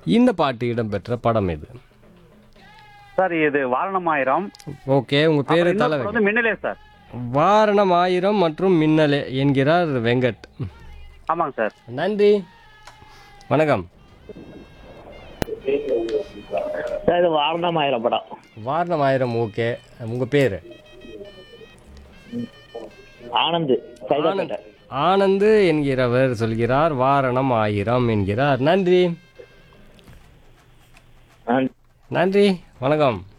இந்த பாட்டு இடம்பெற்ற படம் இது சார் இது வாரணம் ஆயிரம் ஓகே உங்க பேரு அப்புறம் இன்னொரு தலை படம் வந்து மின்னலே சார் வாரணம் ஆயிரம் மற்றும் மின்னலே என்கிறார் வெங்கட் ஆமாங்க சார் நன்றி வணக்கம் சார் இது வாரணம் ஆயிரம் படம் வாரணம் ஆயிரம் ஓகே உங்க பேரு ஆனந்த் சைதாப்பேட்டை ஆனந்து என்கிறவர் சொல்கிறார் வாரணம் ஆயிரம் என்கிறார் நன்றி ஆ நன்றி வணக்கம்